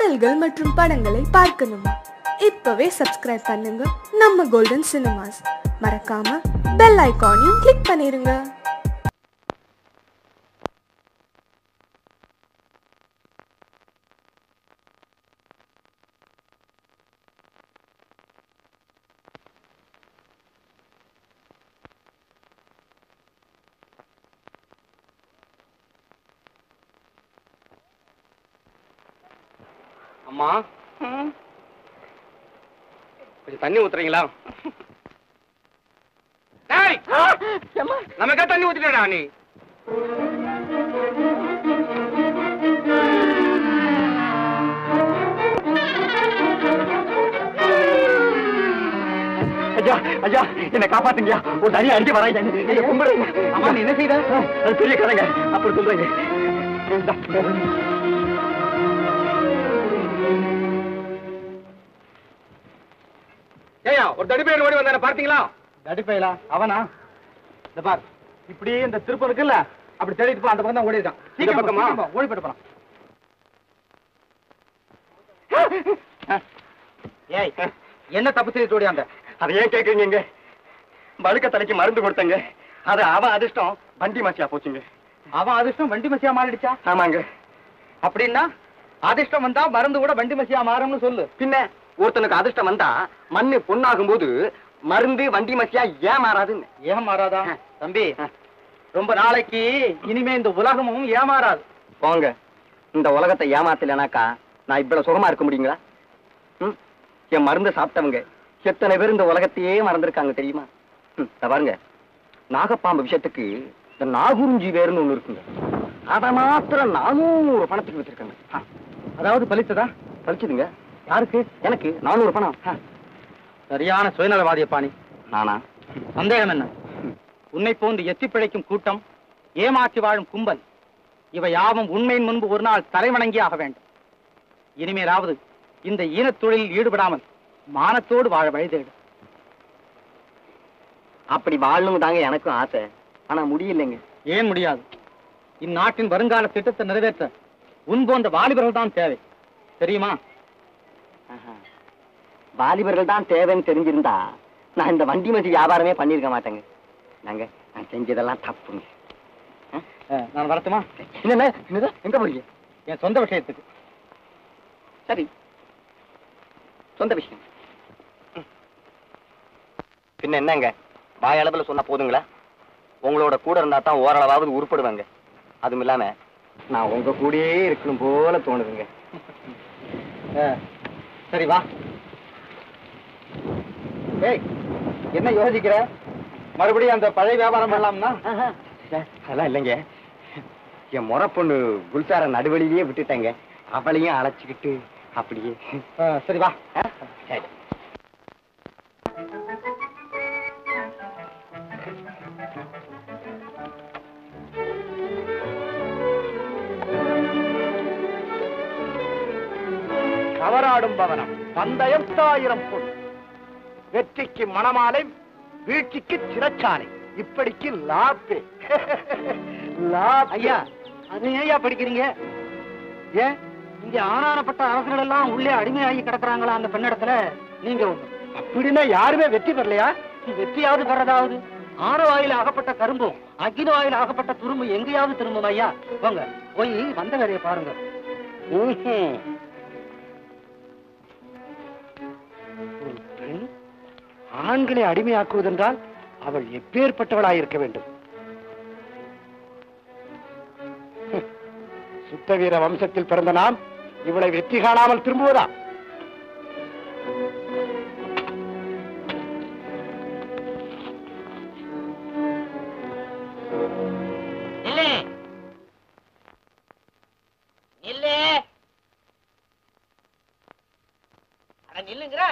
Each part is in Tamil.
பாடல்கள் மற்றும் படங்களை பார்க்கணுமா இப்பவே சப்ஸ்கிரைப் பண்ணுங்க நம்ம கோல்டன் சினிமாஸ் மறக்காம பெல் ஐகானையும் கிளிக் பண்ணிருங்க அம்மா கொஞ்சம் தண்ணி ஊத்துறீங்களா டேய்! நமக்கே தண்ணி ஊத்திட்டா நீ ஐயா ஐயா என்ன காப்பாத்துங்கயா ஒரு தனி அடிக்க வராங்க என்ன கும்பிடுங்க அம்மா நீ என்ன செய்த அது பெரிய கதைங்க அப்படி சொல்றீங்க இந்தா. ஏயா ஒரு தடிப்பையன் ஓடி வந்தான பார்த்தீங்களா தடிப்பையலா அவனா இந்த பார் இப்படி இந்த திருப்பம் இருக்குல்ல அப்படி தேடிட்டு போ அந்த பக்கம் தான் ஓடி இருக்கான் இந்த பக்கமா? சீக்கிரம் போ, ஓடி போயிட்டு போறான் ஏய் என்ன தப்பு செய்து ஓடியாந்த அதை ஏன் கேக்குறீங்க பழுக்க தலைக்கு மருந்து கொடுத்தங்க அது அவன் அதிர்ஷ்டம் வண்டி மாசியா போச்சுங்க அவன் அதிர்ஷ்டம் வண்டி மசியா மாறிடுச்சா ஆமாங்க அப்படின்னா அதிர்ஷ்டம் வந்தா மருந்து கூட வண்டி மசியா மாறும்னு சொல்லு பின்ன ஒருத்தனுக்கு அதிர்ஷ்டம் வந்தா மண்ணு பொண்ணாகும் போது மருந்து வண்டி மசியா ஏன் மாறாதுன்னு ஏன் மாறாதா தம்பி ரொம்ப நாளைக்கு இனிமே இந்த உலகமும் ஏமாறாது போங்க இந்த உலகத்தை ஏமாத்தலைனாக்கா நான் இவ்வளவு சுகமா இருக்க முடியுங்களா ம்? என் மருந்து சாப்பிட்டவங்க எத்தனை பேர் இந்த உலகத்தையே மறந்துருக்காங்க தெரியுமா ம், இத பாருங்க நாகப்பாம்பு விஷயத்துக்கு இந்த நாகுறிஞ்சி வேர்னு ஒண்ணு இருக்குங்க அதை மாத்திரம் நானூறு பணத்துக்கு வச்சிருக்காங்க ஆ, அதாவது பலித்ததா பலிச்சுதுங்க யாருக்கு எனக்கு நானூறு பணம் ஆ, சரியான சுயநலவாதிய பாணி நானா சந்தேகம் என்ன உன்னை போன்று எத்தி பிழைக்கும் கூட்டம் ஏமாற்றி வாழும் கும்பல் இவை யாவும் உண்மையின் முன்பு ஒரு நாள் தலைவணங்கி ஆக வேண்டும் இனிமேலாவது இந்த ஈனத் தொழிலில் ஈடுபடாமல் மானத்தோடு வாழ வழிதேடு அப்படி வாழணும் தாங்க எனக்கும் ஆசை ஆனா முடியலைங்க ஏன் முடியாது இந்நாட்டின் வருங்கால திட்டத்தை நிறைவேற்ற உன் போன்ற வாலிபர்கள் தான் தேவை தெரியுமா ஆஹா. வாலிபர்கள் தான் தேவைன்னு தெரிஞ்சிருந்தா நான் இந்த வண்டி மசி வியாபாரமே பண்ணிருக்க மாட்டேங்க நாங்க நான் செஞ்சதெல்லாம் தப்புங்க அஹ், நான் வரட்டுமா என்னண்ணே என்னது எங்க போறீங்க என் சொந்த விஷயத்துக்கு சரி சொந்த விஷயம் ம். பின்ன என்னங்க வாயளவுல சொன்னா போதுங்களா உங்களோட கூட இருந்தா தான் ஓரளவாவது உருப்படுவாங்க அதுவும் இல்லாம நான் உங்க கூடயே இருக்கணும் போல தோணுதுங்க அஹ், சரி வா ஏய் என்ன யோசிக்கிற மறுபடியும் அந்த பழைய வியாபாரம் பண்ணலாம்னா அதெல்லாம் இல்லைங்க என் முறை பொண்ணு குல்சார நடுவழியிலேயே விட்டுட்டேங்க அவளையும் அழைச்சிக்கிட்டு அப்படியே அஹ், சரி வா ஆ? சரி கவராடும் பவனம் பந்தயம் தாயிரம் பொன் வெற்றிக்கு மணமாலை வீழ்ச்சிக்கு சிறைச்சாலை இப்படிக்கு லாப்பே ஐயா அது ஏயா படிக்கிறீங்க ஏன் இங்க ஆனானப்பட்ட அரசர்கள் எல்லாம் உள்ளே அடிமையாகி கிடக்குறாங்களா அந்த பெண்ணிடத்துல நீங்க ஒண்ணு அப்படின்னா யாருமே வெற்றி பெறலையா வெற்றியாவது பெறதாவது ஆற வாயில அகப்பட்ட கரும்பும் அக்கின வாயில அகப்பட்ட துரும்பு எங்கேயாவது திரும்பும் ஐயா போங்க போய் வந்த வேலையை பாருங்க ம்ஹும். ஒரு பெண் ஆண்களை அடிமையாக்குவதென்றால் அவள் எப்பேற்பட்டவளாய் இருக்க வேண்டும் ஹம். சுத்த வீர வம்சத்தில் பிறந்த நாம் இவளை வெற்றி காணாமல் திரும்புவதா நில்லு நில்லு அட நில்லுங்கிற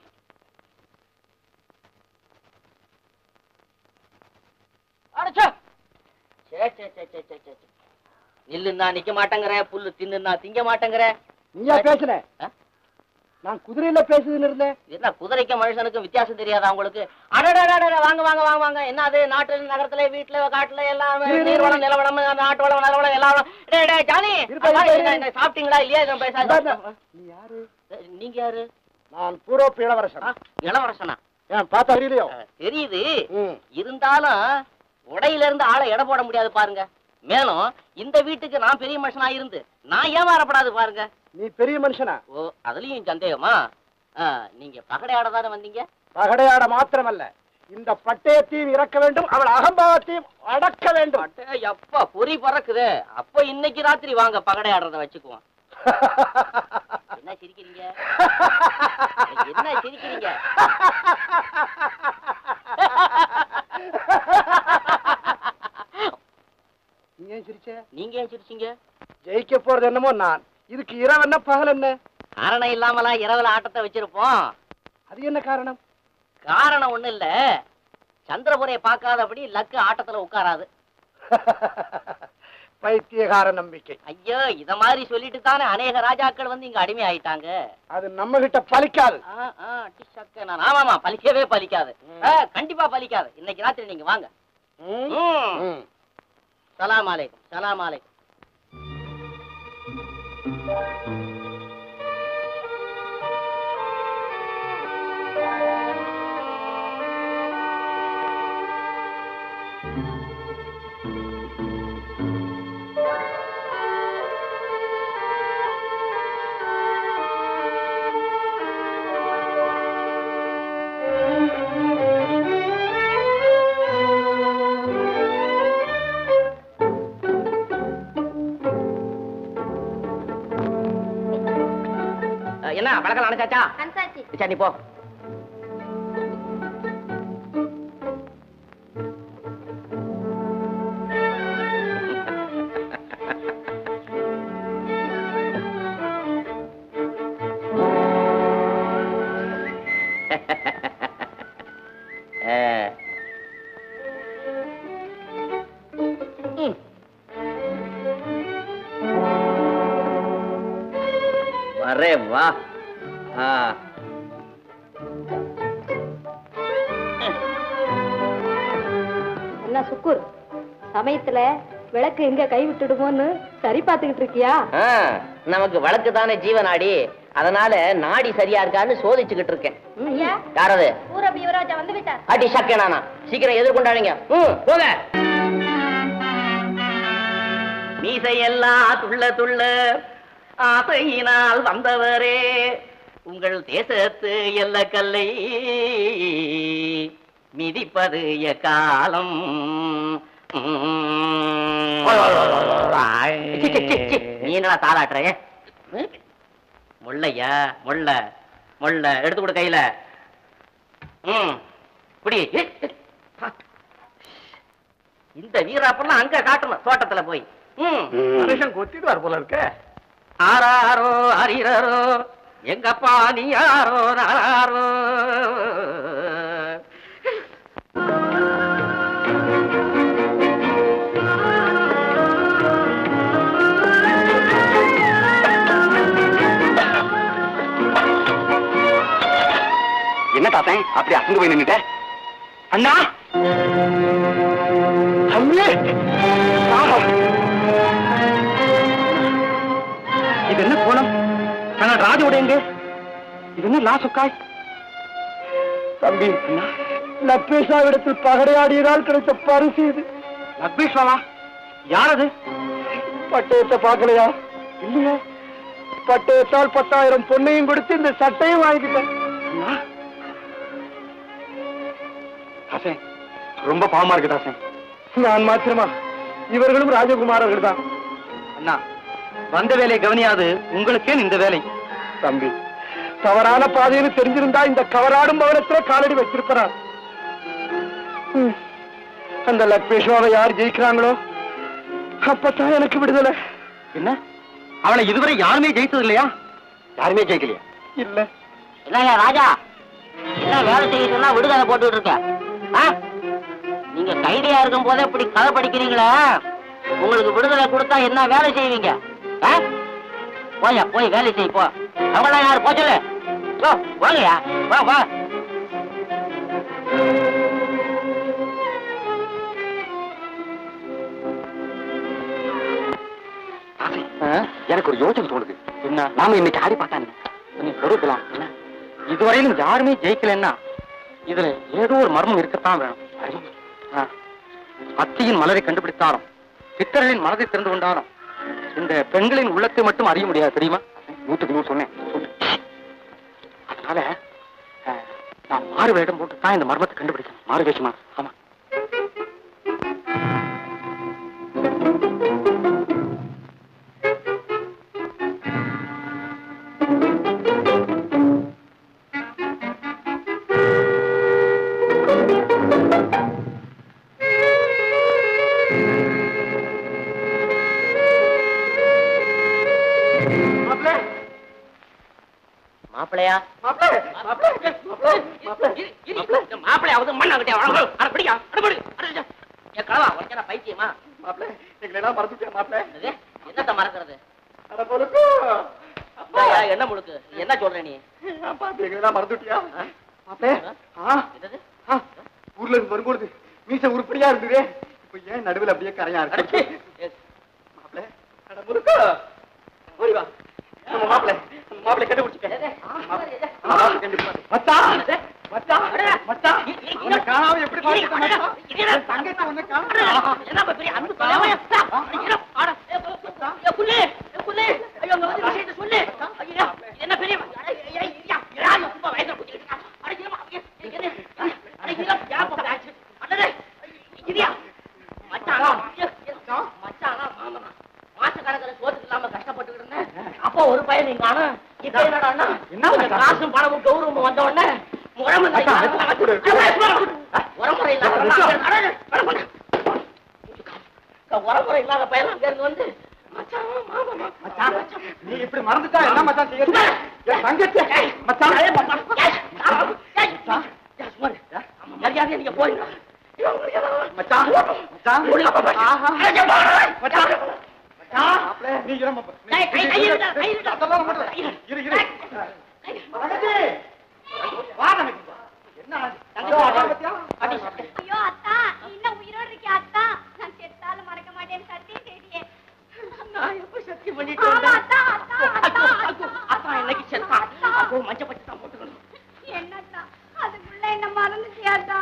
அடச்சே சே சே சே சே சே சே சே. நில்லுன்னா நிக்க மாட்டேங்கிற புல்லு தின்னுன்னா திங்க மாட்டேங்கிற நீயா பேசுற ஆ? நான் குதிரையில பேசுதுன்னு இருந்தேன் என்ன குதிரைக்கும் மனுஷனுக்கும் வித்தியாசம் தெரியாதா உங்களுக்கு அடடடடட வாங்க வாங்க வாங்க வாங்க என்ன அது நாட்டுல நகரத்துல வீட்டுல காட்டுல எல்லாம் இரு, இரு, நீர்வளம் நிலவளம் நாட்டு வளம் நிலவளம் எல்லாம் வளம். டேய் டேய் ஜானி இருப்பா, அதான் இருப்பா, என்ன, இரு. என்ன, சாப்பிட்டீங்களா இல்லையா இதை பேசாத நீ யாரு நீங்க யாரு நான் பூரோப்பு இளவரசன் ஆ, இளவரசனா ஏன் பார்த்தா தெரியலையோ அஹ், தெரியுது ம். இருந்தாலும் உடையில இருந்து ஆளை எடை போட முடியாது பாருங்க மேலும் இந்த வீட்டுக்கு நான் பெரிய மனுஷனா இருந்து நான் ஏமாறப்படாது பாருங்க நீ பெரிய மனுஷனா ஓ அதுலயும் சந்தேகமா ஆ, நீங்க பகடையாட தானே வந்தீங்க பகடையாட மாத்திரமல்ல இந்த பட்டயத்தையும் இறக்க வேண்டும் அவள் அகம்பாவத்தையும் அடக்க வேண்டும் அடே, எப்பா பொறி பறக்குதே அப்ப இன்னைக்கு ராத்திரி வாங்க பகடையாடுறத வச்சுக்குவோம் என்ன சிரிக்கிறீங்க என்ன சிரிக்கிறீங்க நீ ஏன் சிரிச்ச நீங்க ஏன் சிரிச்சீங்க ஜெயிக்க போறது என்னமோ நான் இதுக்கு இரவு என்ன பகல் என்ன காரணம் இல்லாமலாம் இரவுல ஆட்டத்தை வச்சிருப்போம் அது என்ன காரணம் காரணம் ஒண்ணு இல்ல சந்திரபுரையை பார்க்காதபடி லக்கு ஆட்டத்துல உட்காராது பைத்தியகார நம்பிக்கை ஐயோ இத மாதிரி சொல்லிட்டு தானே அநேக ராஜாக்கள் வந்து இங்க அடிமை ஆயிட்டாங்க அது நம்ம கிட்ட பலிக்காது ஆ, ஆ, டிஷக்க நான் ஆமாமா பலிக்கவே பலிக்காது ஆ, கண்டிப்பா பலிக்காது இன்னைக்கு ராத்திரி நீங்க வாங்க ம். ம். ம். சலாம் அலைக்கும் சலாம் அலைக்கும் அஹ், என்ன பழக்கம் அணைச்சாச்சா அன்சாச்சி சரி நீ போ அஹ். ம். வரே வா ஆ என்ன சுக்குர் சமயத்துல விளக்கு எங்க கை விட்டுடுமோன்னு சரி பார்த்துக்கிட்டு இருக்கியா ஆ, நமக்கு வழக்கு தானே ஜீவநாடி அதனால நாடி சரியா இருக்கான்னு சோதிச்சுக்கிட்டு இருக்கேன் ஐயா யாரது ஊரப்பி யுவராஜா வந்து விட்டார் அடி சக்கேனானா சீக்கிரம் எதிர்கொண்டாடுங்க ம் போங்க மீசையெல்லாம் துள்ள துள்ள ஆசையினால் வந்தவரே உங்கள் தேசத்து எல்ல கல்லை மிதிப்பது எக்காலம் சி, சி, சி, சி. நீ என்னடா தாளாட்டுற ம்? முள்ளையா முள்ள முள்ள எடுத்து கொடு கையில ம் இப்படி இந்த வீராப்பெல்லாம் அங்க காட்டணும் தோட்டத்துல போய் ம் மனுஷன் கொத்திடுவார் போல இருக்க ஆராரோ அரிரரோ எங்கப்பா நீ யாரோ நாரோ என்ன தாத்தன் அப்படி அசந்து போய் நின்னுட்ட அண்ணா தம்பி ஆஹா. இது என்ன கோணம் நான் ராஜோட எங்க இது என்ன லாசுக்காய் தம்பி லப்பேஷாவிடத்தில் பகடையாடியதால் கிடைத்த பரிசு இது லப்பேஷாவா யார் அது பட்டயத்தை பார்க்கலையா இல்லையா பட்டயத்தால் பத்தாயிரம் பொண்ணையும் கொடுத்து இந்த சட்டையும் வாங்கிக்கிட்டேன் ஹசன் ரொம்ப பாவமா இருக்கு ஹசன் நான் மாத்திரமா இவர்களும் ராஜகுமாரர்கள் தான் அண்ணா வந்த வேலையை கவனியாது உங்களுக்கே இந்த வேலை தம்பி தவறான பாதைன்னு தெரிஞ்சிருந்தா இந்த கவராடும் பவனத்துல காலடி வச்சிருப்பார் அந்த லக்ஷ்மேஸ்வாவை யார் ஜெயிக்கிறாங்களோ அப்பதான் எனக்கு விடுதலை என்ன அவளை இதுவரை யாருமே ஜெயித்தது இல்லையா யாருமே ஜெயிக்கலையா இல்ல என்னங்க ராஜா என்ன வேலை செய்ய சொன்னா விடுதலை போட்டுட்டு இருக்க ஆ? நீங்க கைதியா இருக்கும் போதே இப்படி கதை படிக்கிறீங்களே உங்களுக்கு விடுதலை கொடுத்தா என்ன வேலை செய்வீங்க ஆ? போயா போய் வேலை செய் போ அவங்களாம் யாரு போ சொல்லு யோ, வாங்கய்யா வா வா எனக்கு ஒரு யோசனை தோணுது என்ன நாம இன்னைக்கு ஆடி பார்த்தானே நீ கொடுக்கலாம் இதுவரையிலும் யாருமே ஜெயிக்கலன்னா இதுல ஏதோ ஒரு மர்மம் இருக்கத்தான் வேணும் ஆ. அத்தியின் மலரை கண்டுபிடித்தாலும் சித்தர்களின் மனதை திறந்து கொண்டாலும் இந்த பெண்களின் உள்ளத்தை மட்டும் அறிய முடியாது தெரியுமா நூத்துக்கு நூறு சொன்னேன் சொல்லு. அதனால ஆ, நான் மாறு வேடம் போட்டு தான் இந்த மர்மத்தை கண்டுபிடிக்கணும் மாறு வேஷமா ஆமா மாப்பிளையா மாப்பிளையாவது மண்ணாங்கிட்டே வழங்க அட பிடிக்கா அட பிடி அட என் கலவா உனக்கு என்ன பைத்தியமா எங்களெல்லாம் மறந்துட்டேன் மாப்பிள்ள என்னது? என்னத்த மறக்கிறது அட பொழுக்கு இந்தாயா, என்ன முழுக்கு என்ன சொல்ற நீ பாத்து எங்களெல்லாம் மறந்துட்டியா மாப்பிள்ள ஆ என்னது ஆ, ஊர்ல இருந்து வரும்பொழுது மீச உருப்படியா இருந்தது இப்ப ஏன் நடுவுல அப்படியே கரையா இருக்கு மாப்பிள்ள அட முருக்கு ஓடி வா நம்ம மாப்பிள்ள நம்ம மாப்பிள்ள கண்டுபிடிச்சிட்டேன் மச்சான் மச்சான் மச்சான் உன்னை காணாம எப்படி பார்த்துட்டேன் மச்சான் என் தங்கச்சி உன்னை காணாம என்ன பெரிய அன்பு தொலைவா? ஐயோ, ஆட, ஏ, போ, போ, ஏ, புள்ளி, ஏ, புள்ளி. ஐயோ, அங்க வந்து விஷயத்தை சொல்லு. ஐயோ, என்ன பெரிய அட, ஐயா, ஐயா, ஐயா, ஐயா, சும்மா வயசுல குத்திக்கிட்டு இருக்கான். அட, இருமா, ஐயா, எனக்கு என்ன? அட, இருமா, யார் பாப்பா, ஆச்சு. அடடே, இரியா. மச்சானா, ஐயோ, ஐயோ, மச்சானா, மாமனா. மாசக்கணக்குல சோத்துக்கு இல்லாம கஷ்டப்பட்டுக்கிட்டு இருந்தேன். அப்போ ஒரு பையன் நீங்க ஆனா இப்ப என்னடான்னா என்ன கொஞ்சம் மச்சான்? காசும் பணமும் கௌரவமும் வந்த உடனே முழம மச்சான், மச்சான், கொடு. உரமுறை இல்லாத மச்சான். அடடே, வர பண்ணு. உரமுறை இல்லாத பையன் அங்க இருந்து வந்து மச்சான் மாமா மச்சான் நீ இப்படி மறந்துட்டா என்ன மச்சான் செய்யறது என் தங்கச்சி மச்சான் மரியாதை நீங்க போயிருங்க மச்சான் மச்சான் ஆஹா. மச்சான் மச்சான் மாப்பிள்ளை, நீ இருமா நீ- கை- கை- கை இருடா, கை இருடா. அதெல்லாம் ஒண்ணும் இல்ல. இரு இரு தங்கச்சி வா தங்கச்சி என்ன ஆச்சு? அதோ அதான் பாத்தியா? ஐயோ அத்தா நீ இன்னும் உயிரோடு இருக்கியா அத்தா நான் செத்தாலும் மறக்க மாட்டேன்னு சத்தியம் செய்தியே நான் எப்ப சத்தியம் பண்ணிட்டு ஆமா, வந்தேன்? அத்தா, அத்தா, அத்தா, ஐயோ, ஐயோ, அத்தா. அத்தா இன்னைக்கு செத்தா அப்போ மஞ்சள் பட்டு தான் போட்டுக்கணும் என்னத்தா அதுக்குள்ள என்ன மறந்துட்டியாத்தா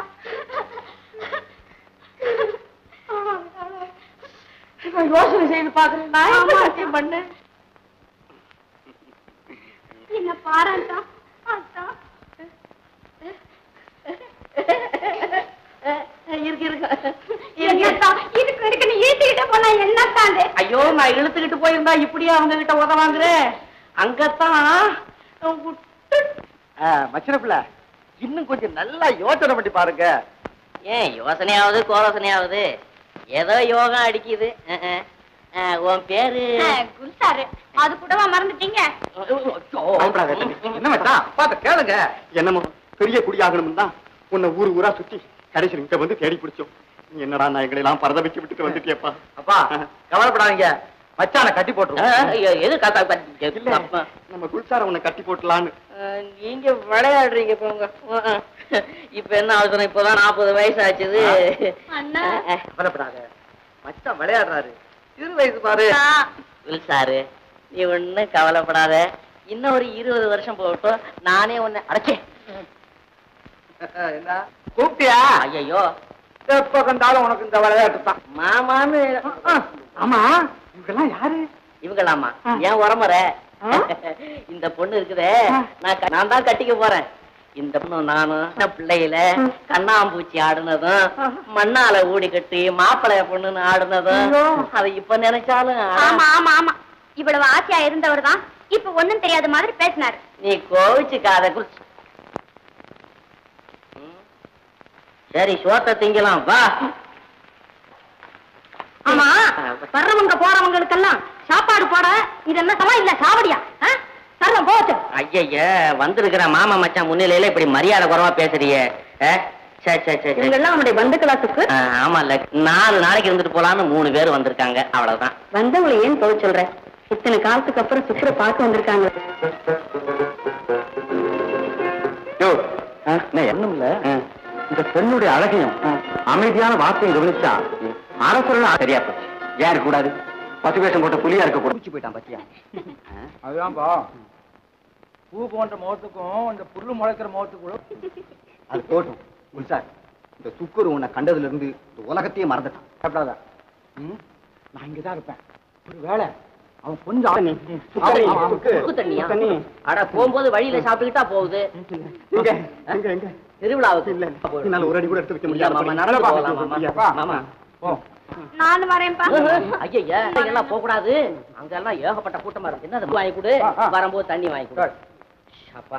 நான் யோசனை செய்து பாக்குறேன் நான் எப்ப சத்தியம் பண்ணேன் என்ன பாராட்டா அத்தா இருக்கு இருக்கு என்னத்தா இதுக்கு இருக்கு நீ ஈட்டிக்கிட்ட போனா என்னத்தாண்டு ஐயோ நான் இழுத்துக்கிட்டு போயிருந்தா இப்படியே அவங்க கிட்ட உத வாங்குறேன் அங்கத்தான் விட்டு ஆ, மச்சின பிள்ளை இன்னும் கொஞ்சம் நல்லா யோசனை பண்ணி பாருங்க ஏன் யோசனையாவது கோலோசனையாவது ஏதோ யோகம் அடிக்குது அஹ், அஹ். அஹ், உன் பேரு குல்சாரு அது கூடவா மறந்துட்டீங்க பயப்படாத தம்பி. என்ன மச்சான் பாத்து கேளுங்க என்னமோ பெரிய குடியாகணும் தான் உன்னை ஊரு ஊரா சுத்தி கடைசியில் இங்க வந்து தேடி பிடிச்சோம் நீ என்னடா நான் எங்களை எல்லாம் பரத வச்சு விட்டுட்டு வந்துட்டியப்பா அப்பா கவலைப்படாதீங்க மச்சான கட்டி அஹ், போட்டுருவோம் ஐயோ, எது காக்கா இல்ல அப்பா. நம்ம குல்சார உன்னை கட்டி போட்டலான்னு அஹ், நீங்க விளையாடுறீங்க போங்க அஹ், அஹ். இப்ப என்ன அவசரம் இப்பதான் நாற்பது வயசு ஆச்சுது அண்ணா. அஹ், அஹ். கவலைப்படாத மச்சான் விளையாடுறாரு சிறு வயசு பாரு வில் சாரு நீ ஒண்ணும் கவலைப்படாத இன்னும் ஒரு இருபது வருஷம் போகட்டும் நானே உன்னை அடைச்சே என்ன கூப்பிட்டியா ஐயோ எப்ப கண்டாலும் உனக்கு இந்த விளையாட்டு தான் மாமான்னு ஆமா இவங்கெல்லாம் யாரு இவங்களாமா ஏன் உரமுறை இந்த பொண்ணு இருக்குதே நான் க- நான் தான் கட்டிக்க போறேன் இந்த பொண்ணு நானும் சின்ன பிள்ளையில கண்ணாம்பூச்சி ஆடுனதும் மண்ணால ஊடி கட்டி மாப்பிளைய பொண்ணுன்னு ஆடுனதும் அதை இப்ப நினைச்சாலும் ஆமா ஆமா ஆமா இவ்வளவு ஆசையா இருந்தவர் தான் இப்ப ஒண்ணும் தெரியாத மாதிரி பேசினாரு நீ கோவிச்சுக்காத குச்சி சரி சோத்த திங்கலாம் வா ஆமா வர்றவங்க போறவங்களுக்கெல்லாம் சாப்பாடு போட இது என்ன சவா இல்ல சாவடியா சர்வம் போச்சு ஐயய்ய வந்திருக்கிற மாமா மச்சான் முன்னிலையில இப்படி மரியாதை குறைவா பேசுறியே ஆ? சே, சே, சே, சே. இவங்கெல்லாம் அவனுடைய பந்துக்களாத்துக்கு ஆ, ஆமா இல்ல நாலு நாளைக்கு இருந்துட்டு போலான்னு மூணு பேர் வந்திருக்காங்க அவ்வளவுதான் வந்தவங்களை ஏன் போக சொல்ற இத்தனை காலத்துக்கு அப்புறம் சுப்புற பார்க்க வந்திருக்காங்க நான் எண்ணம் இல்ல இந்த பெண்ணுடைய அழகையும் அமைதியான வார்த்தையும் கவனிச்சா அரசர்கள் சரியா போச்சு யாரு கூடாது பத்து வேஷம் போட்ட புலியா இருக்க கூட போயிட்டான் பத்தியா அதுதான்பா பூ போன்ற முகத்துக்கும் இந்த புல்லு முளைக்கிற முகத்துக்குள்ள அது போட்டும் சார் இந்த சுக்குரு உன்னை கண்டதுல இருந்து இந்த உலகத்தையே மறந்துட்டான் சாப்பிடாத ம்? நான் இங்கதான் இருப்பேன் ஒரு வேலை அவன் கொஞ்சம் சுக்கு சுக்கு தண்ணியா அட போகும்போது வழியில சாப்பிட்டுக்கிட்டா போகுது எங்க எங்க எங்க திருவிழாவுக்கு இல்ல என்னால ஒரு அடி கூட எடுத்து வைக்க இல்ல, மாமா முடியாது நடந்து போகலாம் மாமா மாமா ஓ நானும் வரேன்ப்பா ஐயா எல்லாம் போக கூடாது அங்கெல்லாம் ஏகப்பட்ட கூட்டமா இருக்கு என்ன அது வாங்கி கொடு ஆ, ஆ. வரும்போது தண்ணி வாங்கி கொடு அப்பா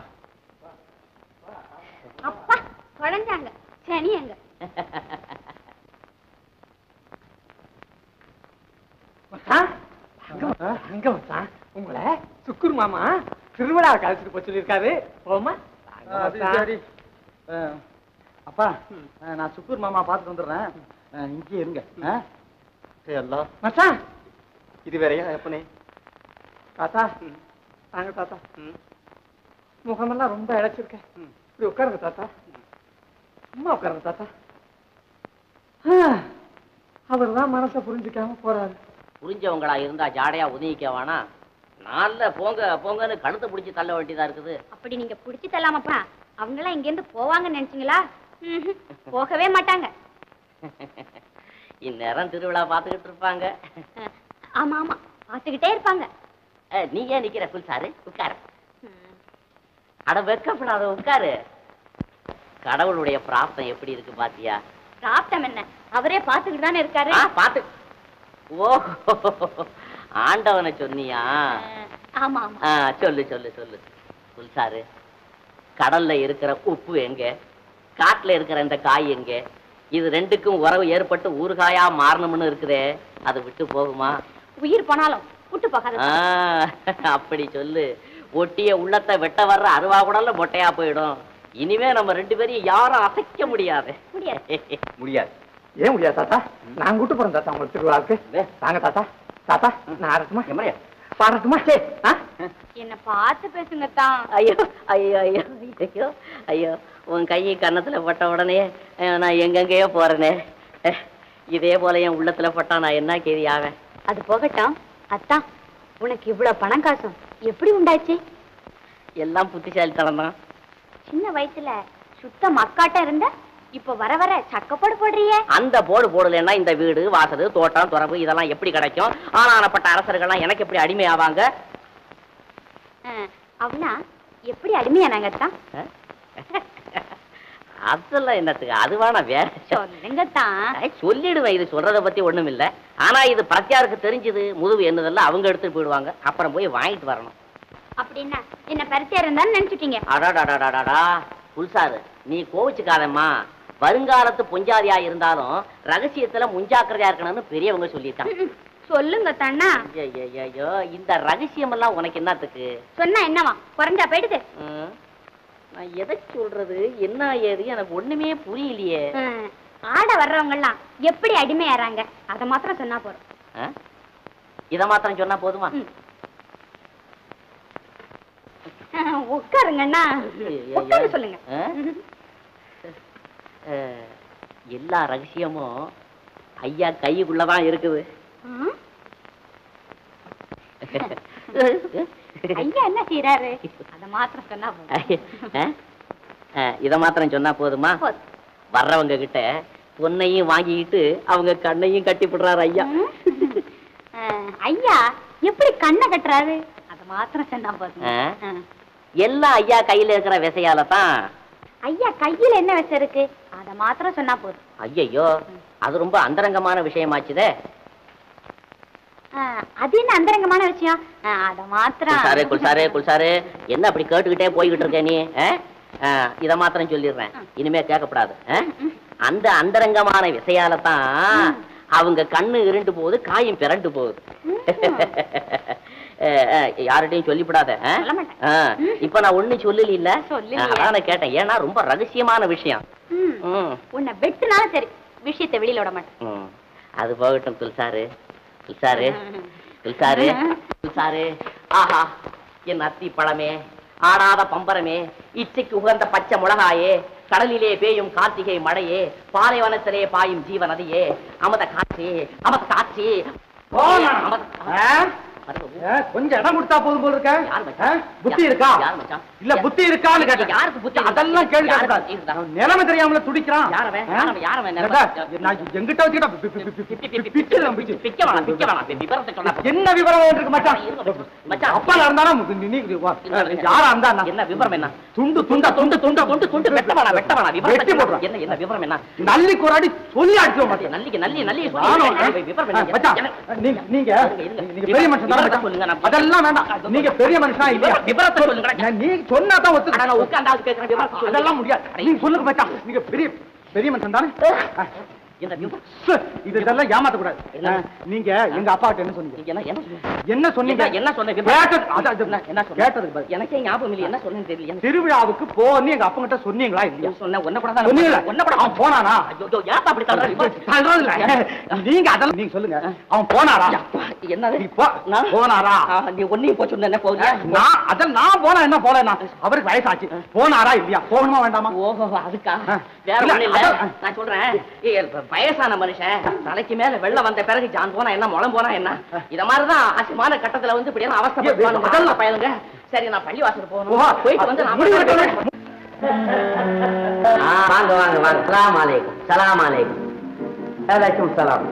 அப்பா குழஞ்சாங்க சனி எங்க அங்க மச்சான் உங்களை சுக்குர் மாமா திருவிழா கழிச்சிட்டு போய் சொல்லியிருக்காரு போமா சரி அப்பா அஹ், நான் சுக்குர் மாமா பார்த்துட்டு வந்துடுறேன் அஹ், இங்கேயே இருங்க அஹ். எல்லாம் மச்சான் இது வேறையா எப்பனே தாத்தா தாங்க தாத்தா முகமெல்லாம் ரொம்ப இழைச்சிருக்கேன் இப்படி உட்காருங்க தாத்தா சும்மா உட்காருங்க தாத்தா அவர் தான் மனசை புரிஞ்சுக்காம போறாரு புரிஞ்சவங்களா இருந்தா ஜாடையா உதவிக்க வேணா நாள்ல போங்க போங்கன்னு கழுத்தை பிடிச்சி தள்ள வேண்டியதா இருக்குது அப்படி நீங்க புடிச்சு தள்ளாமப்பா அவங்க எல்லாம் இங்க இருந்து போவாங்கன்னு நினைச்சீங்களா ம்ஹும். போகவே மாட்டாங்க இந்நேரம் திருவிழா பார்த்துக்கிட்டு இருப்பாங்க அஹ், ஆமா ஆமா பாத்துக்கிட்டே இருப்பாங்க அஹ், நீ ஏன் நிக்கிற புல்சாரு உட்காரு அட வெக்கப்படாத உட்காரு கடவுளுடைய பிராப்தம் எப்படி இருக்கு பாத்தியா பிராப்தம் என்ன அவரே பாத்துக்கிட்டு தானே இருக்காரு ஆ, பாத்து ஓ ஆண்டவனை சொன்னியா அஹ், ஆமா ஆமா ஆ, சொல்லு சொல்லு சொல்லு புல்சாரு கடல்ல இருக்கிற உப்பு எங்க காட்டுல இருக்கிற இந்த காய் எங்க இது ரெண்டுக்கும் உறவு ஏற்பட்டு ஊறுகாயா மாறணும்னு இருக்குதே அது விட்டு போகுமா உயிர் போனாலும் விட்டு போகாது ஆ, அப்படி சொல்லு ஒட்டிய உள்ளத்தை வெட்ட வர்ற அருவா கூடல மொட்டையா போயிடும் இனிமே நம்ம ரெண்டு பேரையும் யாரும் அசைக்க முடியாது முடியாது முடியாது ஏன் முடியாது தாத்தா நான் கூட்டு போறேன் தாத்தா உங்களுக்கு திருவிழாவுக்கு தாங்க தாத்தா தாத்தா நான் ஆரட்டுமா எமரையா? பாரட்டுமா சே ஆ என்ன பார்த்து பேசுங்க தான் ஐயோ ஐயோ ஐயோ ஐயோ ஐயோ உன் கை கன்னத்துல பட்ட உடனே அஹ், நான் எங்கெங்கேயோ போறேனே அஹ், இதே போல என் உள்ளத்துல பட்டா நான் என்ன கேதி ஆவேன் அது போகட்டும் அத்தா உனக்கு இவ்வளவு பணம் காசும் எப்படி உண்டாச்சு எல்லாம் புத்திசாலித்தனம் தான் சின்ன வயசுல சுத்த மக்காட்ட இருந்த இப்ப வர வர சக்கப்போடு போடுறியே அந்த போர்டு போடலைன்னா இந்த வீடு வாசல் தோட்டம் துறவு இதெல்லாம் எப்படி கிடைக்கும் ஆனானப்பட்ட அரசர்கள்லாம் எனக்கு எப்படி அடிமை ஆவாங்க அஹ், அவனா எப்படி அடிமையானாங்க அத்தா அஹ்? அதெல்லாம் என்னத்துக்கு அது வேணா வேற சொல்லுங்க தான் ஐ, சொல்லிடுவேன் இது சொல்றத பத்தி ஒண்ணும் இல்ல ஆனா இது பிரத்யாருக்கு தெரிஞ்சது முதுகு என்னதெல்லாம் அவங்க எடுத்துட்டு போயிடுவாங்க அப்புறம் போய் வாங்கிட்டு வரணும் அப்படின்னா என்ன பரிச்சை இருந்தான்னு நினைச்சுட்டீங்க அடாடாடாடாடா புல்சாரு நீ கோவிச்சுக்காதம்மா வருங்காலத்து பொஞ்சாதியா இருந்தாலும் ரகசியத்துல முஞ்சாக்கிரதையா இருக்கணும்னு பெரியவங்க சொல்லியிருக்காங்க ம்ம். சொல்லுங்க தண்ணா ஐயோ இந்த ரகசியம் எல்லாம் உனக்கு என்னத்துக்கு சொன்னா என்னவா குறைஞ்சா போயிடுது ம்? நான் எதை சொல்றது என்ன ஏது எனக்கு ஒண்ணுமே புரியலையே அஹ், ஆட வர்றவங்க எல்லாம் எப்படி அடிமையாறாங்க அத மாத்திரம் சொன்னா போறோம் ஆ? இத மாத்திரம் சொன்னா போதுமா ம். அஹ், உட்காருங்கண்ணா ஐயையோ. உட்காரு சொல்லுங்க ஆ? அஹ், எல்லா ரகசியமும் ஐயா கைக்குள்ளதான் இருக்குது ம்? ஐயா என்ன செய்யறாரு அத மாத்திரம் சொன்னா போதும் ஆ? ஆ, இத மாத்திரம் சொன்னா போதுமா போதும். வர்றவங்க கிட்ட பொன்னையும் வாங்கிக்கிட்டு அவங்க கண்ணையும் கட்டி விடுறாரு ஐயா ம்? அஹ், ஐயா எப்படி கண்ணை கட்டுறாரு அத மாத்திரம் சொன்னா போதும் ஆ? அஹ். எல்லாம் ஐயா கையில இருக்கிற விசையால தான் ஐயா கையில என்ன விஷம் இருக்கு அத மாத்திரம் சொன்னா போதும் ஐயையோ அது ரொம்ப அந்தரங்கமான விஷயமாச்சுதே அஹ், அது என்ன அந்தரங்கமான விஷயம் அஹ், அத மாத்திரம் குல்சாரு குல்சாரு குல்சாரு என்ன அப்படி கேட்டுக்கிட்டே போய்கிட்டு இருக்க நீ ஆ? ஆ, இத மாத்திரம் சொல்லிடுறேன் இனிமே கேட்கப்படாது ஆ? அந்த அந்தரங்கமான விசையால தான் அவங்க கண்ணு இருண்டு போகுது காயும் பிறண்டு போகுது அஹ், அஹ், யார்கிட்டயும் சொல்லிவிடாத ஆ? சொல்ல மாட்டேன். ஆ, இப்ப நான் ஒண்ணு சொல்லல சொல்லலையே. அதான் நான் கேட்டேன் ஏன்னா ரொம்ப ரகசியமான விஷயம் ம். ம், உன்னை வெட்டுனாலும் சரி விஷயத்தை வெளியில விட மாட்டேன் ம். அது போகட்டும் துல்சாரு துல்சாரு துல்சாரு துல்சாரு ஆஹா என் அத்தி பழமே ஆடாத பம்பரமே இச்சைக்கு உகந்த பச்சை மிளகாயே கடலிலே பேயும் கார்த்திகை மழையே பாலைவனத்திலே பாயும் ஜீவ நதியே அமத காட்சி அமத காட்சி அமத ஆ, கொஞ்சம் இடம் கொடுத்தா போதும் போல இருக்க யார் மச்சான்? ஆ, புத்தி இருக்கா யார் மச்சான்? இல்ல புத்தி இருக்கான்னு கேட்டேன் யாருக்கு புத்தி இருக்கு? அதெல்லாம் கேள்வி யாருக்கு கேட்கக்கூடாது. புத்தி இருந்தா? நிலைமை தெரியாமல துடிக்கிறான் யார் அவன்? ஆ? யார் அவன்? யார் அவன்? கேட்டா, நான் எங்கிட்ட வச்சுக்கிட்டா பி- பி- பி- பி- பி- பி- பிச்சிடுறேன், பிச்சு. பிக்க வேணாம் பிக்க வேணாம் விவரத்தை சொன்னா என்ன விவரம் இருக்கு மச்சான் மச்சான். அப்பா இருந்தாலும் நீ- நீ- வா. யாரா இருந்தா என்ன? என்ன விவரம் என்ன துண்டு துண்டா துண்டு துண்டு துண்டு துண்டு வெட்ட வேணாம் வெட்ட வேணாம் விவரத்தை வெட்டி சொன்னா. போடுறான். என்ன என்ன விவரம் என்ன நல்லி கோராடி சொல்லி அடிச்சோம் மச்சான். நல்லிக்கு நல்லி நல்லி நானும், சொல்லி விவரம் ஆ, என்ன மச்சான், எனக்கு- நீங்க நீங்க இருங்க, இருங்க. நீங்க பெரிய மனுஷன் தானே விவரத்தை மச்சான்? சொல்லுங்க, நான் அதெல்லாம் வேண்டாம் நீங்க பெரிய மனுஷனா இல்லையா விவரம்- விவரத்தை சொல்லுங்க. நான் நீ சொன்னா தான் ஒத்துக்க அட, நான் உட்கார்ந்தாவது கேட்கிறேன் விவரத்தை சொல்லுங்க. அதெல்லாம் முடியாது நீங்க சொல்லுங்க மச்சான் நீங்க பெரிய பெரிய மனுஷன் தானே ஆ. இந்த விவரம் சு, இது இதெல்லாம் ஏமாத்த கூடாது என்ன? நீங்க எங்க அப்பா கிட்ட என்ன சொன்னீங்க என்ன என்ன சொன்னீங்க? என்ன சொன்னீங்க என்ன- என்ன சொன்னீங்க? கேட்டது அது- அது- என்ன- என்ன சொன்னீங்க? கேட்டதுக்கு பதில். எனக்கே ஞாபகம் இல்லை என்ன சொன்னேன்னு தெரியல என்ன திருவிழாவுக்கு போன்னு எங்க அப்பா கிட்ட சொன்னீங்களா இல்லையா சொன்ன ஒன்ன கூட தான் சொன்னீங்களா ஒன்ன கூட அவன் போனானா ஐயோ ஐயோ, ஏப்பா அப்படி தள்ளுற? சொல்றது இல்ல நீங்க அதெல்லாம் நீங்க சொல்லுங்க அவன் போனாரா அப்பா, என்னது நீ போ. நான்? போனாரா ஆ, நீ ஒன்னையும் போச்சு என்ன போகுது நான் அதான் நான் போனா என்ன போல அவருக்கு வயசாச்சு போனாரா இல்லையா போகணுமா வேண்டாமா ஓஹோ அதுக்கா ஆ. வேற இல்ல, ஒண்ணு இல்ல அதான். நான் சொல்றேன் ஏய், இப்ப வயசான மனுஷன் தலைக்கு மேல வெள்ளம் வந்த பிறகு ஜான் போனா என்ன முளம் போனா என்ன இத மாதிரிதான் ஆச்சரியமான கட்டத்துல வந்து இப்படி எல்லாம் அவஸ்தைப்படுவானுங்க அதெல்லாம். முதல்ல பயலுங்க சரி நான் பள்ளி வாசல் ஓஹோ. போகணும் போயிட்டு வந்து நான் முடிவு அப்புறம் எடுக்கணும். ஆ, வாங்க வாங்க வாங்க சலாம் அலைக்கும் சலாம் அலைக்கும் அலைக்கும் சலாம்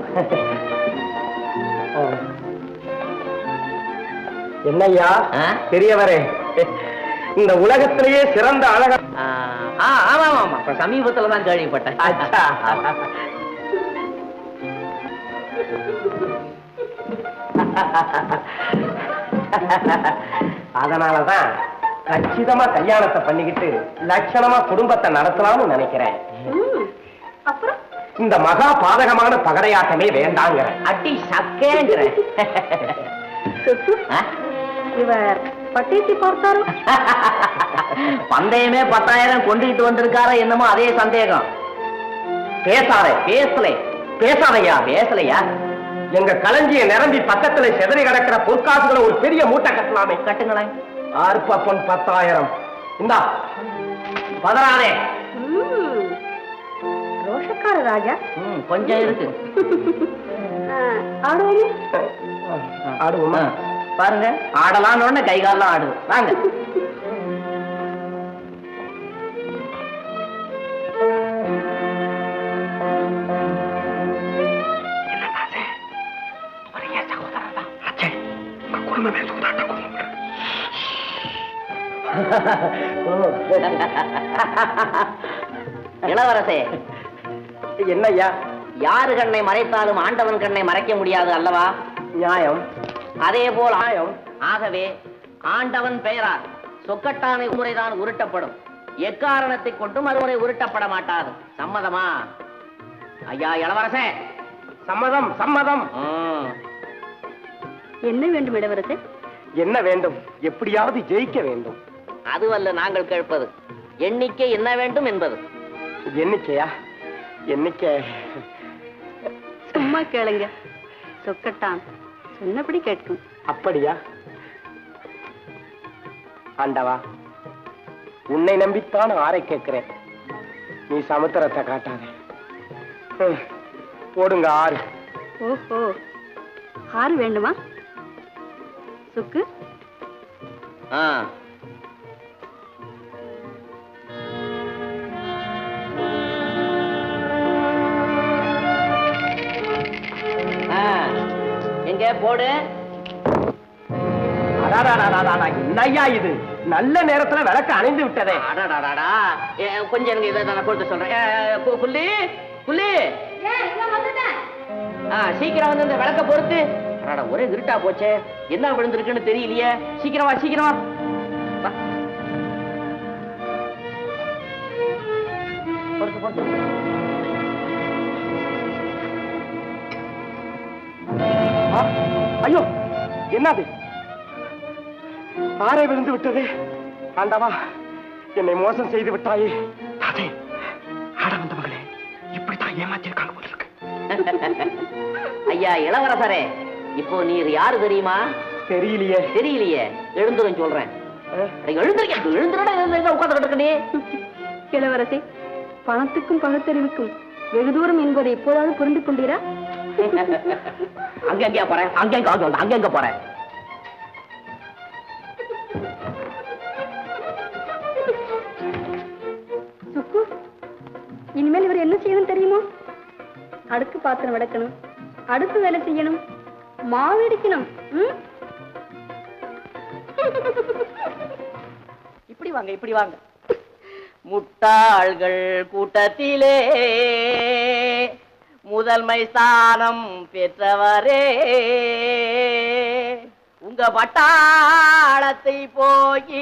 என்னய்யா ஆ? பெரியவரே இந்த உலகத்திலேயே சிறந்த அழக ஆ, ஆ, ஆமா ஆமா ஆமா இப்ப சமீபத்துல தான் கேள்விப்பட்டேன் அச்சா. அதனாலதான் கச்சிதமா கல்யாணத்தை பண்ணிக்கிட்டு லட்சணமா குடும்பத்தை நடத்தலாம்னு நினைக்கிறேன் அப்புறம் இந்த மகா பாதகமான பகடையாட்டமே வேண்டாங்கிற அடி சக்கேங்கிற ஆ? இவர் பட்டேசி பார்த்தாரு பந்தயமே பத்தாயிரம் கொண்டுகிட்டு வந்திருக்காரா என்னமோ அதே சந்தேகம் பேசாதே பேசல பேசாதையா பேசலையா எங்க களஞ்சிய நிரம்பி பக்கத்துல செதறி கிடக்கிற பொற்காசுகளை ஒரு பெரிய மூட்டை கட்டலாமே கட்டுங்களேன் ஆர்ப்ப பொன் பத்தாயிரம் இந்தா பதறாதே ம். ரோஷக்கார ராஜா ம், கொஞ்சம் இருக்கு ஆ, ஆடுவோமே ஆடுவோமா ஆ, பாருங்க ஆடலாம்னு உடனே கை கால்லாம் ஆடுது வாங்க இளவரசே என்னய்யா யாரு கண்ணை மறைத்தாலும் ஆண்டவன் கண்ணை மறைக்க முடியாது அல்லவா நியாயம் அதே போல் ஆயம் ஆகவே ஆண்டவன் பெயரால் சொக்கட்டானை முறைதான் உருட்டப்படும் எக்காரணத்தை கொண்டு மறுமுறை உருட்டப்பட மாட்டாது சம்மதமா ஐயா இளவரசே சம்மதம் சம்மதம் ம். என்ன வேண்டும் இளவரசே என்ன வேண்டும் எப்படியாவது ஜெயிக்க வேண்டும் அதுவல்ல நாங்கள் கேட்பது எண்ணிக்கை என்ன வேண்டும் என்பது எண்ணிக்கையா எண்ணிக்கை சும்மா கேளுங்க சொக்கட்டான் சொன்னபடி கேட்கும் அப்படியா ஆண்டவா உன்னை நம்பித்தான் ஆரை கேட்கிறேன் நீ சமுத்திரத்தை காட்டாதே ஹம், போடுங்க ஆறு ஓஹோ ஆறு வேண்டுமா சுக்கு ஆ. ஆ. எங்க போடு அடாடாடாடாடா, என்னய்யா இது நல்ல நேரத்துல விளக்கு அணைந்து விட்டதே அடடாடாடா ஏ, கொஞ்சம் எனக்கு இதை நான் கொடுத்து சொல்றேன் ஏ, கு- குள்ளி குள்ளி ஆ சீக்கிரம் வந்து இந்த விளக்க பொறுத்து அடடா ஒரே இருட்டா போச்சே என்ன விழுந்திருக்குன்னு தெரியலையே சீக்கிரம் வா சீக்கிரம் வா. வா பொறுத்து பொறுத்து ஆ, ஐயோ என்னது ஆரை விழுந்து விட்டது ஆண்டவா என்னை மோசம் செய்து விட்டாயே தாத்தே ஆட வந்த மகளே இப்படித்தான் ஏமாத்திருக்காங்க போல இருக்கு ஐயா இளவரசரே இப்போ நீர் யாரு தெரியுமா தெரியலையே தெரியலையே எழுந்துரும் சொல்றேன் அட, எழுந்திருக்க எழுந்துடா உட்காந்துக்கிட்டு இருக்க நீ இளவரசி பணத்துக்கும் பகுத்தறிவுக்கும் வெகு தூரம் என்பதை எப்போதாவது புரிந்து கொண்டீரா அங்க எங்கேயா போறேன் அங்க எங்க அங்க அங்க எங்க போறேன் சுக்கு இனிமேல் இவர் என்ன செய்யணும் தெரியுமா அடுக்கு பாத்திரம் விளக்கணும் அடுப்பு வேலை செய்யணும் மாவு இடிக்கணும் ம்? இப்படி வாங்க இப்படி வாங்க முட்டாள்கள் கூட்டத்திலே முதன்மை ஸ்தானம் பெற்றவரே உங்க பட்டாளத்தை போய்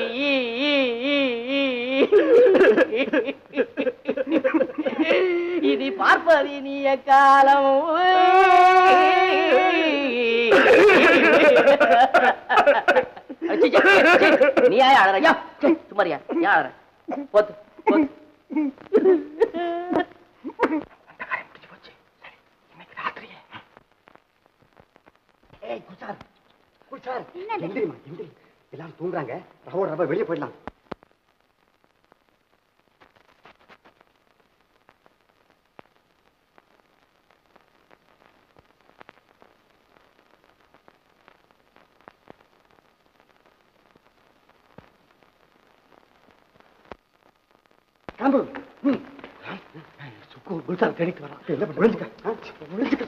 இது பார்ப்பது நீய காலம் அச்சச்சே, அச்சச்சே, நீ ஏன் அழற ஐயா சும்மாரியா ஏன் அழற போத்து போத்து ஏய் குசார் குசார் எந்திரிமா எந்திரி எல்லாரும் தூங்குறாங்க ரவோட ரவ வெளியே போயிடலாம் கிளம்பு ம். சுக்கு குல்சார் தேடிட்டு வரான் என்ன பண்ண ஒளிஞ்சுக்க ஆ, ஒளிஞ்சுக்க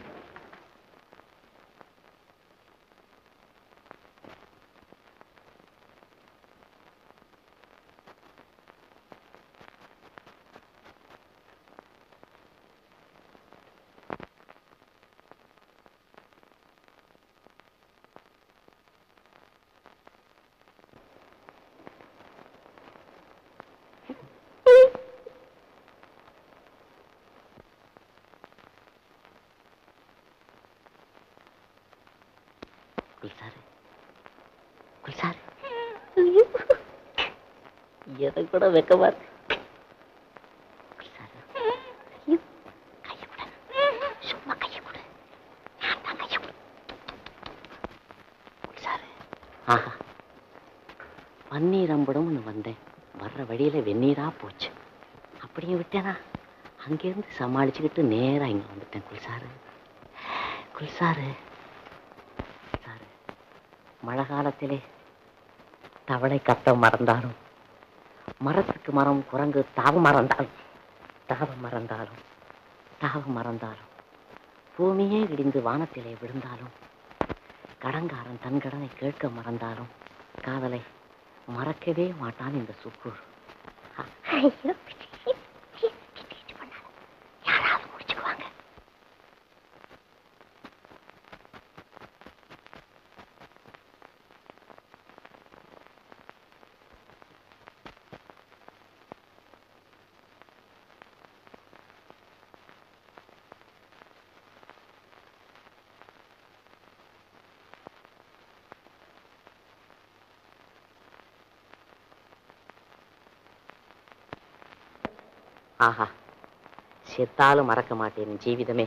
குல்சாரு குல்சாரு எதை கூட வெக்கமா இருக்கு குல்சாரு கையை கொடு சும்மா கையை கொடு நான் தான் கையை கொடு குல்சாரு ஆஹா பன்னீர் அம்படம்னு வந்தேன் வர்ற வழியில வெந்நீரா போச்சு அப்படியே விட்டேனா அங்கேருந்து சமாளிச்சுக்கிட்டு நேரா இங்க வந்துட்டேன் குல்சாரு குல்சாரு குல்சாரு மழை காலத்திலே தவளை கத்த மறந்தாலும் மரத்துக்கு மரம் குரங்கு தாவ மறந்தாலும் தாவ மறந்தாலும் தாவ மறந்தாலும் பூமியே இடிந்து வானத்திலே விழுந்தாலும் கடங்காரன் தன் கடனை கேட்க மறந்தாலும் காதலை மறக்கவே மாட்டான் இந்த சுக்கூர் ஐயோ யாராவது முடிச்சுக்குவாங்க ஆஹா செத்தாலும் மறக்க மாட்டேன் ஜீவிதமே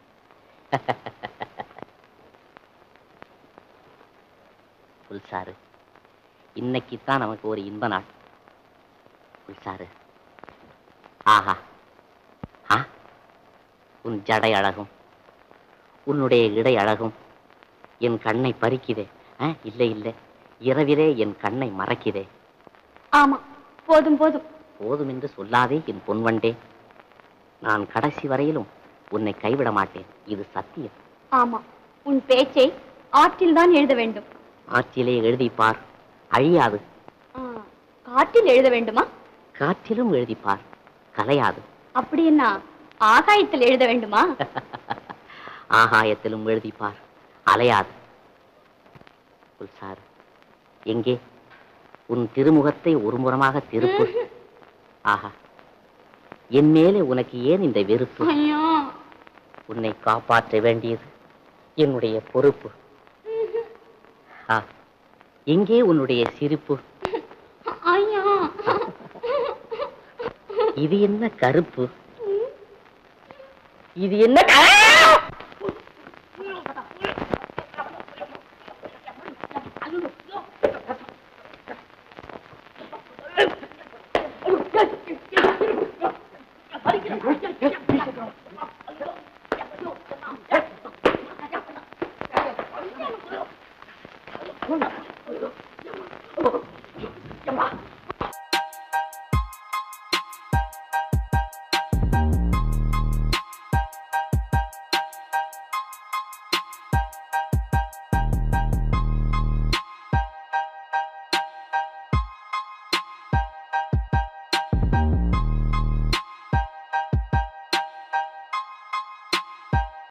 புல்சாரு இன்னைக்குத்தான் நமக்கு ஒரு இன்ப நாள் புல்சாரு ஆஹா ஆ உன் ஜடை அழகும் உன்னுடைய இடை அழகும் என் கண்ணை பறிக்குதே ஆ, இல்லை இல்லை இரவிலே என் கண்ணை மறைக்குதே ஆமா போதும் போதும் போதும் என்று சொல்லாதே என் பொன்வண்டே நான் கடைசி வரையிலும் உன்னை கைவிட மாட்டேன் இது சத்தியம் ஆமா உன் பேச்சை ஆற்றில் தான் எழுத வேண்டும் ஆற்றிலே எழுதிப்பார் அழியாது ஆ, காற்றில் எழுத வேண்டுமா காற்றிலும் எழுதிப்பார் கலையாது அப்படின்னா ஆகாயத்தில் எழுத வேண்டுமா ஆகாயத்திலும் எழுதிப்பார் அலையாது புல்சார் எங்கே உன் திருமுகத்தை ஒருமுறமாக திருப்பு ஆஹா என் மேலே உனக்கு ஏன் இந்த வெறுப்பு ஐயோ உன்னை காப்பாற்ற வேண்டியது என்னுடைய பொறுப்பு ஆ, எங்கே உன்னுடைய சிரிப்பு ஐயோ இது என்ன கருப்பு இது என்ன க-